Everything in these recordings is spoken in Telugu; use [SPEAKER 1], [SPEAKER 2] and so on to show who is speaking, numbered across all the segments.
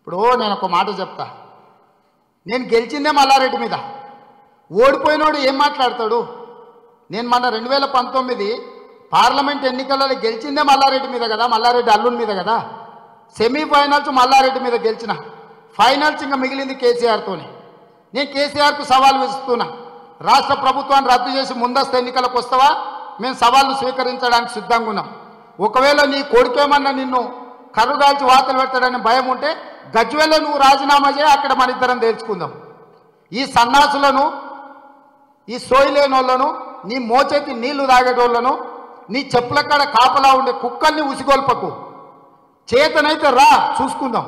[SPEAKER 1] ఇప్పుడు నేను ఒక మాట చెప్తా నేను గెలిచిందే మల్లారెడ్డి మీద ఓడిపోయినోడు ఏం మాట్లాడతాడు నేను మన రెండు వేల పంతొమ్మిది పార్లమెంట్ ఎన్నికలలో గెలిచిందే మల్లారెడ్డి మీద కదా మల్లారెడ్డి అల్లుని మీద కదా సెమీఫైనల్స్ మల్లారెడ్డి మీద గెలిచిన ఫైనల్స్ ఇంకా మిగిలింది కేసీఆర్తోనే నేను కేసీఆర్కు సవాల్ విస్తున్నా రాష్ట్ర ప్రభుత్వాన్ని రద్దు చేసి ముందస్తు ఎన్నికలకు వస్తావా మేము సవాళ్ళు స్వీకరించడానికి సిద్ధంగా ఉన్నాం ఒకవేళ నీ కొడుకేమన్నా నిన్ను కరుగాల్చి వార్తలు పెడతాడని భయం ఉంటే గజ్వెల్లో నువ్వు రాజీనామా చేయి అక్కడ మన ఇద్దరం తేల్చుకుందాం ఈ సన్నాసులను ఈ సోయిలేని వాళ్ళను నీ మోచేతి నీళ్లు తాగేటోళ్ళను నీ చెప్పుల కాడ కాపలా ఉండే కుక్కల్ని ఉసిగొల్పకు చేతనైతే రా చూసుకుందాం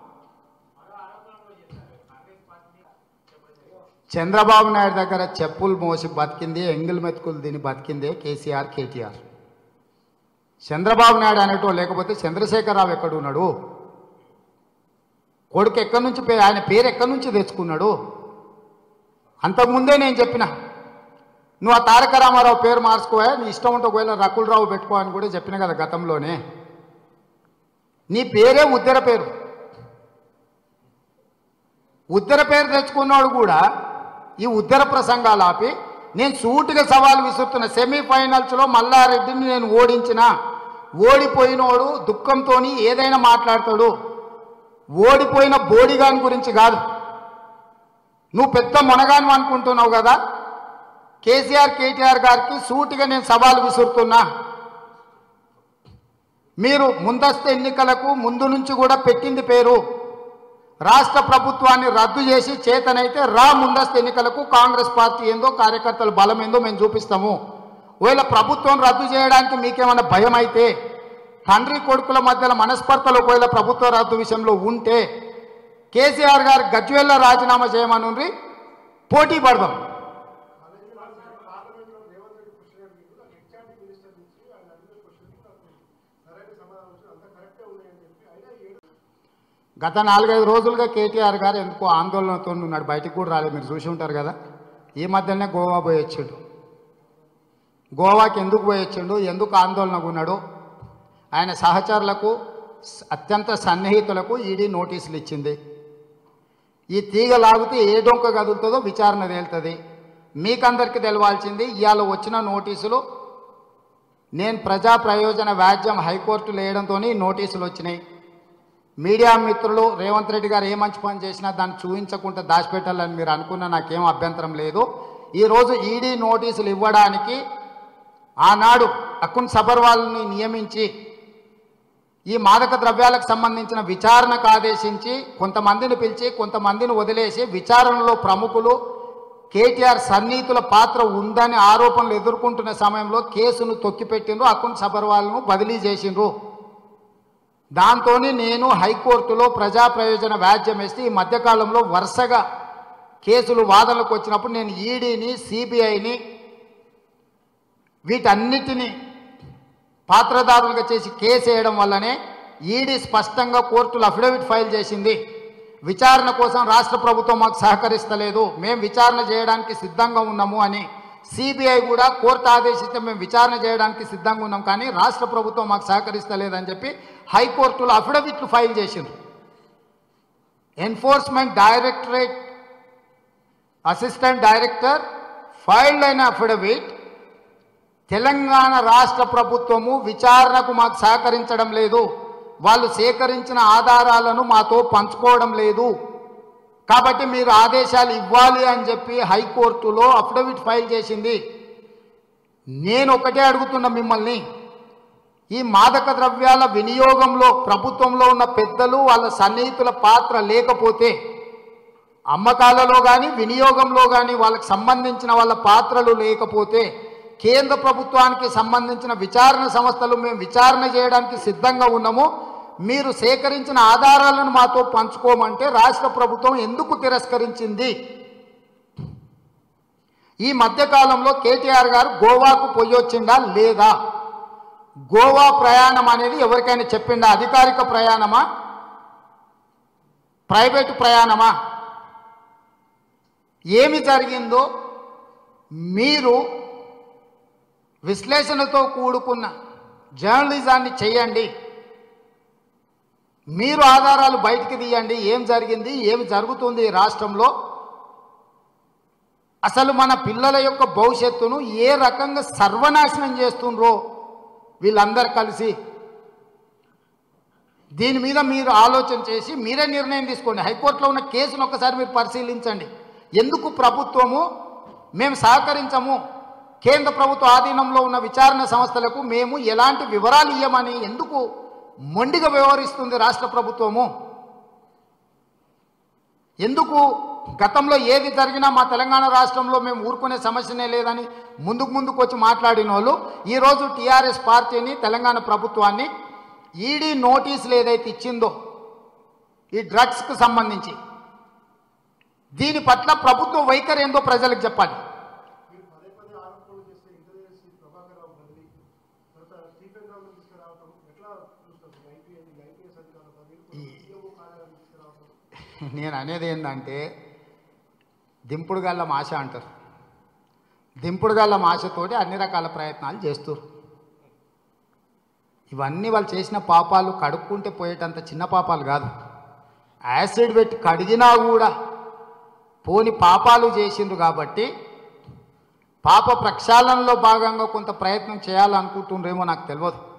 [SPEAKER 1] చంద్రబాబు నాయుడు దగ్గర చెప్పులు మోసి బతికింది ఎంగిల్ మెతుకులు తిని బతికిందే కేసీఆర్ కేటీఆర్ చంద్రబాబు నాయుడు అనేటో లేకపోతే చంద్రశేఖరరావు ఎక్కడున్నాడు కొడుకు ఎక్కడి నుంచి పే- ఆయన పేరు ఎక్కడి నుంచి తెచ్చుకున్నాడు అంతకుముందే నేను చెప్పిన నువ్వు ఆ తారక రామారావు పేరు మార్చుకోవా నీ ఇష్టం ఉంటే ఒకవేళ రకులరావు పెట్టుకో అని కూడా చెప్పిన కదా గతంలోనే నీ పేరే ఉద్దర పేరు ఉద్దర పేరు తెచ్చుకున్నాడు కూడా ఈ ఉద్దర ప్రసంగాలు ఆపి నేను సూటిగా సవాల్ విసురుతున్న సెమీఫైనల్స్లో మల్లారెడ్డిని నేను ఓడించిన ఓడిపోయినోడు దుఃఖంతో ఏదైనా మాట్లాడతాడు ఓడిపోయిన బోడిగాని గురించి కాదు నువ్వు పెద్ద మొనగాను అనుకుంటున్నావు కదా కేసీఆర్ కేటీఆర్ గారికి సూటిగా నేను సవాల్ విసురుతున్నా మీరు ముందస్తు ఎన్నికలకు ముందు నుంచి కూడా పెట్టింది పేరు రాష్ట్ర ప్రభుత్వాన్ని రద్దు చేసి చేతనైతే రా ముందస్తు ఎన్నికలకు కాంగ్రెస్ పార్టీ ఏందో కార్యకర్తల బలం ఏందో మేము చూపిస్తాము ఒకవేళ ప్రభుత్వం రద్దు చేయడానికి మీకేమైనా భయం అయితే తండ్రి కొడుకుల మధ్యలో మనస్పర్ధలు ఒకవేళ ప్రభుత్వ రద్దు విషయంలో ఉంటే కేసీఆర్ గారు గజ్వేల్లో రాజీనామా చేయమనుండ్రి పోటీ పడదాం గత నాలుగైదు రోజులుగా కేటీఆర్ గారు ఎందుకో ఆందోళనతో ఉన్నాడు బయటికి కూడా రాలేదు మీరు చూసి ఉంటారు కదా ఈ మధ్యనే గోవా పోయి వచ్చిండు గోవాకి ఎందుకు పోయి వచ్చిండు ఎందుకు ఆందోళనగా ఉన్నాడు ఆయన సహచరులకు స- అత్యంత సన్నిహితులకు ఈడీ నోటీసులు ఇచ్చింది ఈ తీగ లాగితే ఏ డొంక కదులుతుందో విచారణ తేలుతుంది మీకందరికీ తెలవాల్సింది ఇవాళ వచ్చిన నోటీసులు నేను ప్రజా ప్రయోజన వ్యాజ్యం హైకోర్టులో వేయడంతో నోటీసులు వచ్చినాయి మీడియా మిత్రులు రేవంత్ రెడ్డి గారు ఏ మంచి పని చేసినా దాన్ని చూపించకుండా దాచిపెట్టాలని మీరు అనుకున్న నాకేం అభ్యంతరం లేదు ఈరోజు ఈడీ నోటీసులు ఇవ్వడానికి ఆనాడు అకున్ సబర్వాల్ని నియమించి ఈ మాదక ద్రవ్యాలకు సంబంధించిన విచారణకు ఆదేశించి కొంతమందిని పిలిచి కొంతమందిని వదిలేసి విచారణలో ప్రముఖులు కేటీఆర్ సన్నిహితుల పాత్ర ఉందని ఆరోపణలు ఎదుర్కొంటున్న సమయంలో కేసును తొక్కిపెట్టిండ్రు అకున్ సబర్వాల్ను బదిలీ చేసిండ్రు దాంతో నేను హైకోర్టులో ప్రజా ప్రయోజన వ్యాజ్యం వేస్తే ఈ మధ్యకాలంలో వరుసగా కేసులు వాదనలకు వచ్చినప్పుడు నేను ఈడీని సిబిఐని వీటన్నిటిని పాత్రదారులుగా చేసి కేసు వేయడం వల్లనే ఈడీ స్పష్టంగా కోర్టులో అఫిడవిట్ ఫైల్ చేసింది విచారణ కోసం రాష్ట్ర ప్రభుత్వం మాకు సహకరిస్తలేదు మేము విచారణ చేయడానికి సిద్ధంగా ఉన్నాము అని సిబిఐ కూడా కోర్టు ఆదేశిస్తే మేము విచారణ చేయడానికి సిద్ధంగా ఉన్నాం కానీ రాష్ట్ర ప్రభుత్వం మాకు సహకరిస్తలేదని చెప్పి హైకోర్టులో అఫిడవిట్లు ఫైల్ చేసిండ్రు enforcement directorate assistant director filed అయిన అఫిడవిట్ తెలంగాణ రాష్ట్ర ప్రభుత్వము విచారణకు మాకు సహకరించడం లేదు వాళ్ళు సేకరించిన ఆధారాలను మాతో పంచుకోవడం లేదు కాబట్టి మీరు ఆదేశాలు ఇవ్వాలి అని చెప్పి హైకోర్టులో అఫిడవిట్ ఫైల్ చేసింది నేను ఒకటే అడుగుతున్నా మిమ్మల్ని ఈ మాదక ద్రవ్యాల వినియోగంలో ప్రభుత్వంలో ఉన్న పెద్దలు వాళ్ళ సన్నిహితుల పాత్ర లేకపోతే అమ్మకాలలో కానీ వినియోగంలో కానీ వాళ్ళకి సంబంధించిన వాళ్ళ పాత్రలు లేకపోతే కేంద్ర ప్రభుత్వానికి సంబంధించిన విచారణ సంస్థలు మేము విచారణ చేయడానికి సిద్ధంగా ఉన్నాము మీరు సేకరించిన ఆధారాలను మాతో పంచుకోమంటే రాష్ట్ర ప్రభుత్వం ఎందుకు తిరస్కరించింది ఈ మధ్యకాలంలో కేటీఆర్ గారు గోవాకు పోయొచ్చిందా లేదా గోవా ప్రయాణం అనేది ఎవరికైనా చెప్పిండా అధికారిక ప్రయాణమా ప్రైవేటు ప్రయాణమా ఏమి జరిగిందో మీరు విశ్లేషణతో కూడుకున్న జర్నలిజాన్ని చేయండి మీరు ఆధారాలు బయటికి తీయండి ఏం జరిగింది ఏమి జరుగుతుంది ఈ రాష్ట్రంలో అసలు మన పిల్లల యొక్క భవిష్యత్తును ఏ రకంగా సర్వనాశనం చేస్తుండ్రో వీళ్ళందరూ కలిసి దీని మీద మీరు ఆలోచన చేసి మీరే నిర్ణయం తీసుకోండి హైకోర్టులో ఉన్న కేసును ఒక్కసారి మీరు పరిశీలించండి ఎందుకు ప్రభుత్వము మేము సహకరించము కేంద్ర ప్రభుత్వ ఆధీనంలో ఉన్న విచారణ సంస్థలకు మేము ఎలాంటి వివరాలు ఇవ్వమని ఎందుకు మొండిగా వ్యవహరిస్తుంది రాష్ట్ర ప్రభుత్వము ఎందుకు గతంలో ఏది జరిగినా మా తెలంగాణ రాష్ట్రంలో మేము ఊరుకునే సమస్యనే లేదని ముందుకు ముందుకు వచ్చి మాట్లాడిన వాళ్ళు ఈరోజు టీఆర్ఎస్ పార్టీని తెలంగాణ ప్రభుత్వాన్ని ఈడీ నోటీసులు ఏదైతే ఇచ్చిందో ఈ డ్రగ్స్కు సంబంధించి దీని పట్ల ప్రభుత్వ వైఖరి ఏందో ప్రజలకు చెప్పాలి
[SPEAKER 2] మీరు పదే పదే ఆరోపణలు చేస్తే ఇంటర్వ్యూస్ ప్రభాకర్ రావు బదిలీ తర్వాత స్టీఫెన్ రావు తీసుకురావటం ఎట్లా చూస్తారు ఐపీఎస్ ఐపీఎస్ అధికారుల బదిలీ సీఎంఓ కార్యాలయం తీసుకురావటం
[SPEAKER 1] నేను అనేది ఏంటంటే దింపుడు గల్ల ఆశ అంటారు దింపుడు గల్ల ఆశతోటి అన్ని రకాల ప్రయత్నాలు చేస్తారు ఇవన్నీ వాళ్ళు చేసిన పాపాలు కడుక్కుంటే పోయేటంత చిన్న పాపాలు కాదు యాసిడ్ పెట్టి కడిగినా కూడా పోని పాపాలు చేసిండ్రు కాబట్టి పాప ప్రక్షాళనలో భాగంగా కొంత ప్రయత్నం చేయాలనుకుంటుండ్రేమో నాకు తెలియదు